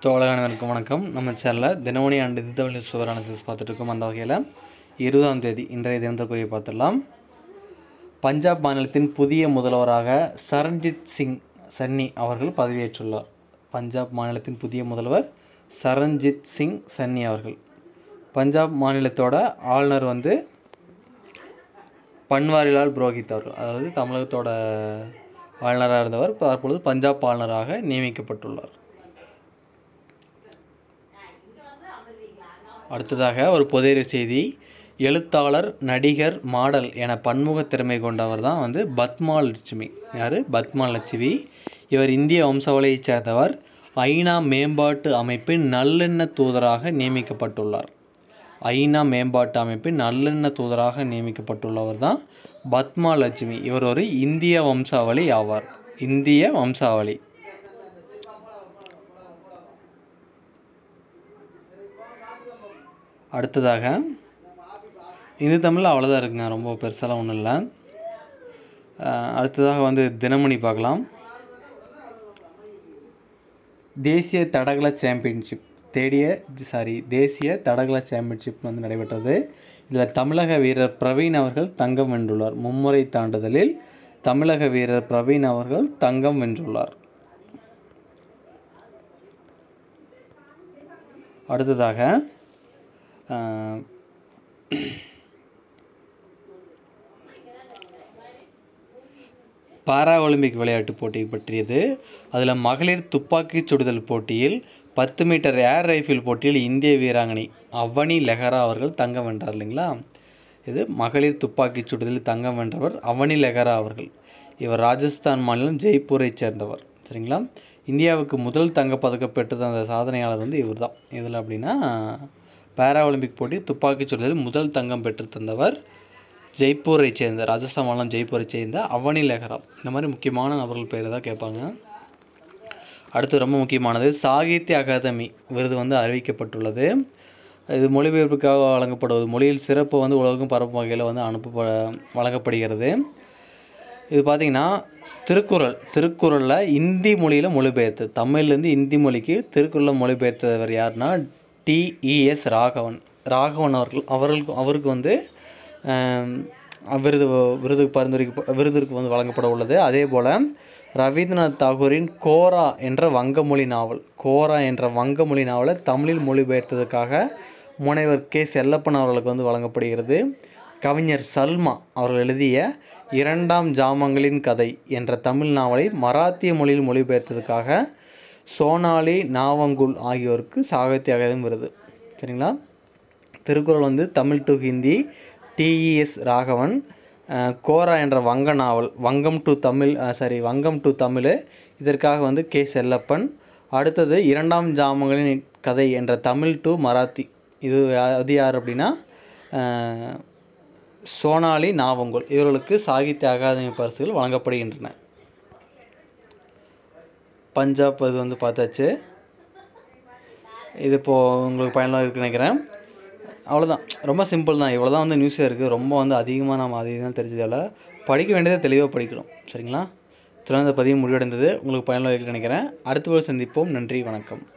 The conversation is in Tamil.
தோழர்களுக்கு வணக்கம் நம்ம சேனலில் தினமணி அண்டு திட்டவழி நியூஸ் ஓவர் அனாலிசிஸ் பார்த்துட்டு இருக்கோம் அந்த வகையில் இருபதாம் தேதி இன்றைய தினத்திற்குரிய பார்த்துடலாம் பஞ்சாப் மாநிலத்தின் புதிய முதல்வராக சரண்ஜித் சிங் சன்னி அவர்கள் பதவியேற்றுள்ளார் பஞ்சாப் மாநிலத்தின் புதிய முதல்வர் சரண்ஜித் சிங் சன்னி அவர்கள் பஞ்சாப் மாநிலத்தோட ஆளுநர் வந்து பன்வாரிலால் புரோஹித் அவர்கள் அதாவது தமிழகத்தோட ஆளுநராக இருந்தவர் தற்பொழுது பஞ்சாப் ஆளுநராக நியமிக்கப்பட்டுள்ளார் அடுத்ததாக ஒரு பொதேறு செய்தி எழுத்தாளர் நடிகர் மாடல் என பன்முக திறமை கொண்டவர் தான் வந்து பத்மா லட்சுமி யார் பத்மா லட்சுமி இவர் இந்திய வம்சாவளியைச் சேர்ந்தவர் ஐநா மேம்பாட்டு அமைப்பின் நல்லெண்ண தூதராக நியமிக்கப்பட்டுள்ளார் ஐநா மேம்பாட்டு அமைப்பின் நல்லெண்ண தூதராக நியமிக்கப்பட்டுள்ளவர் தான் பத்மா லட்சுமி இவர் ஒரு இந்திய வம்சாவளி ஆவார் இந்திய வம்சாவளி அடுத்ததாக இந்து தமிழில் அவ்வளோதான் இருக்குங்க ரொம்ப பெருசாலாம் ஒன்றும் இல்லை அஹ் அடுத்ததாக வந்து தினமணி பார்க்கலாம் தேசிய தடகள சாம்பியன்ஷிப் தேடிய சாரி தேசிய தடகள சாம்பியன்ஷிப் வந்து நடைபெற்றது இதில் தமிழக வீரர் பிரவீன் அவர்கள் தங்கம் வென்றுள்ளார் மும்முறை தாண்டுதலில் தமிழக வீரர் பிரவீன் அவர்கள் தங்கம் வென்றுள்ளார் அடுத்ததாக அஹ், பாரா ஒலிம்பிக் விளையாட்டுப் போட்டி பற்றியது அதில் மகளிர் துப்பாக்கிச் சுடுதல் போட்டியில் பத்து மீட்டர் ஏர் ரைஃபிள் போட்டியில் இந்திய வீராங்கனை அவனி லெஹரா அவர்கள் தங்கம் வென்றார் இல்லைங்களா இது மகளிர் துப்பாக்கிச் சுடுதலில் தங்கம் வென்றவர் அவனி லெஹரா அவர்கள் இவர் ராஜஸ்தான் மாநிலம் ஜெய்ப்பூரைச் சேர்ந்தவர் சரிங்களா இந்தியாவுக்கு முதல் தங்கப்பதக்கம் பெற்று தந்த சாதனையாளர் வந்து இவர் தான் இதில் அப்படின்னா பாரா ஒலிம்பிக் போட்டி துப்பாக்கிச் சுடுதலில் முதல் தங்கம் பெற்று தந்தவர் ஜெய்ப்பூரை சேர்ந்த ராஜஸ்தான் மாநிலம் ஜெய்ப்பூரை சேர்ந்த அவனி லெஹரா இந்த மாதிரி முக்கியமான நபர்கள் பேர் தான் கேட்பாங்க அடுத்து ரொம்ப முக்கியமானது சாகித்ய அகாதமி விருது வந்து அறிவிக்கப்பட்டுள்ளது இது மொழிபெயர்ப்புக்காக வழங்கப்படுவது மொழியில் சிறப்பு வந்து உலகம் பரப்பும் வகையில் வந்து அனுப்ப வழங்கப்படுகிறது இது பார்த்திங்கன்னா திருக்குறள் திருக்குறளில் இந்தி மொழியில் மொழிபெயர்த்து தமிழ்லேருந்து இந்தி மொழிக்கு திருக்குறளில் மொழிபெயர்த்தவர் யாருன்னா டிஇஎஸ் ராகவன் ராகவன் அவர்கள் அவர்களுக்கு அவருக்கு வந்து ஆம், விருது விருது பரிந்துரைக்க விருதுக்கு வந்து வழங்கப்பட உள்ளது அதே போல் ரவீந்திரநாத் தாகூரின் கோரா என்ற வங்கமொழி நாவல் கோரா என்ற வங்கமொழி நாவலை தமிழில் மொழிபெயர்த்ததுக்காக முனைவர் கே செல்லப்பன் அவர்களுக்கு வந்து வழங்கப்படுகிறது கவிஞர் சல்மா அவர்கள் எழுதிய இரண்டாம் ஜாமங்களின் கதை என்ற தமிழ் நாவலை மராத்திய மொழியில் மொழிபெயர்த்ததுக்காக சோனாலி நாவங்குல் ஆகியோருக்கு சாகித்ய அகாதமி விருது சரிங்களா திருக்குறள் வந்து தமிழ் டு ஹிந்தி டிஇஎஸ் ராகவன் அஹ், கோரா என்ற வங்க நாவல் Vangam to Tamil sorry Vangam to Tamil இதற்காக வந்து கே செல்லப்பன் அடுத்தது இரண்டாம் ஜாமங்களின் கதை என்ற தமிழ் டு மராத்தி இது யா- அது யார் அப்படின்னா அஹ், சோனாலி நாவங்கோல் இவர்களுக்கு சாகித்ய அகாதமி பரிசுகள் வழங்கப்படுகின்றன பஞ்சாப் இது வந்து பார்த்தாச்சு இது இப்போது உங்களுக்கு பயனுள்ள இருக்குன்னு நினைக்கிறேன் அவ்வளோதான் ரொம்ப சிம்பிள் தான் இவ்வளோ தான் வந்து நியூஸே இருக்குது ரொம்ப வந்து அதிகமாக நம்ம அதிகம் தெரிஞ்சதால் படிக்க வேண்டியதை தெளிவாக படிக்கணும் சரிங்களா திறந்த பதிவு முடிவடைந்தது உங்களுக்கு பயனுள்ள இருக்குன்னு நினைக்கிறேன் அடுத்த ஒரு சந்திப்போம் நன்றி வணக்கம்